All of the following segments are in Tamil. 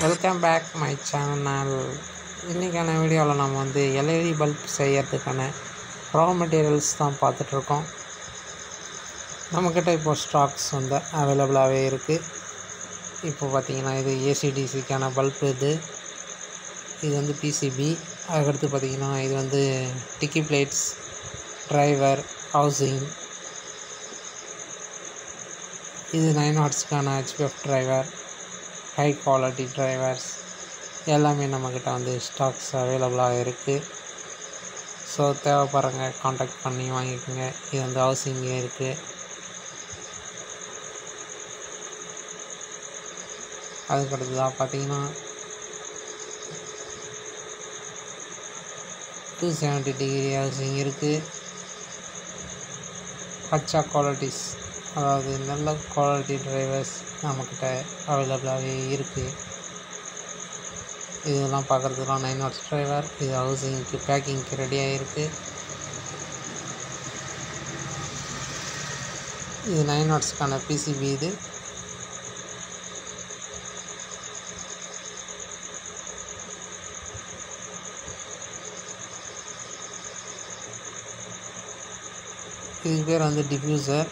வெல்கம் பேக் மை சேனல் இன்றைக்கான வீடியோவில் நம்ம வந்து எல்இடி பல்ப் செய்யறதுக்கான ரா மெட்டீரியல்ஸ் தான் பார்த்துட்ருக்கோம் நம்மக்கிட்ட இப்போ ஸ்டாக்ஸ் வந்து அவைலபிளாகவே இருக்குது இப்போ பார்த்தீங்கன்னா இது ஏசிடிசிக்கான பல்ப் இது இது வந்து பிசிபி அதுக்கடுத்து பார்த்தீங்கன்னா இது வந்து டிக்கி பிளேட்ஸ் டிரைவர் ஹவுசிங் இது நைன் ஹார்ட்ஸ்க்கான HPF driver high quality drivers எல்லாமே நம்மக்கிட்ட வந்து ஸ்டாக்ஸ் அவைலபிளாக இருக்குது ஸோ தேவைப்படுறங்க காண்டாக்ட் பண்ணி வாங்கிக்கோங்க இது வந்து ஹவுசிங் இருக்குது அதுக்கடுத்ததாக பார்த்தீங்கன்னா டூ செவன்ட்டி டிகிரி ஹவுசிங் இருக்குது பச்சா குவாலிட்டிஸ் அதாவது நல்ல குவாலிட்டி டிரைவர்ஸ் நம்மக்கிட்ட அவைலபிளாகவே இருக்குது இதெல்லாம் பார்க்குறதுலாம் நைன் ஹார்ஸ் டிரைவர் இது ஹவுசிங்க்கு பேக்கிங்க்கு ரெடியாக இருக்குது இது நைன் ஹார்ட்ஸ்க்கான பிசிபி இது இதுக்கு பேர் வந்து டிஃப்யூசர்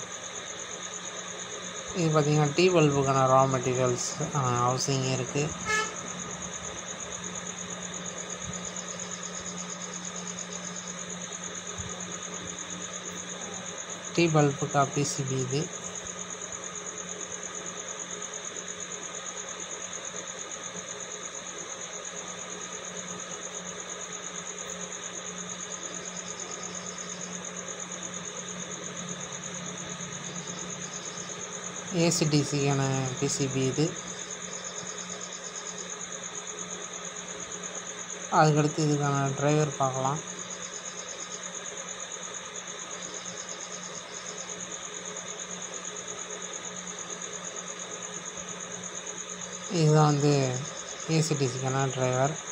இது பார்த்திங்கன்னா டீ பல்புக்கான ரா மெட்டீரியல்ஸ் ஹவுசிங் இருக்குது டீ பல்புக்கா பிசிபி இது ஏசிடிசிக்கான பிசிபி இது அதுக்கடுத்து இதுக்கான டிரைவர் பார்க்கலாம் இதுதான் வந்து ஏசிடிசிக்கான டிரைவர்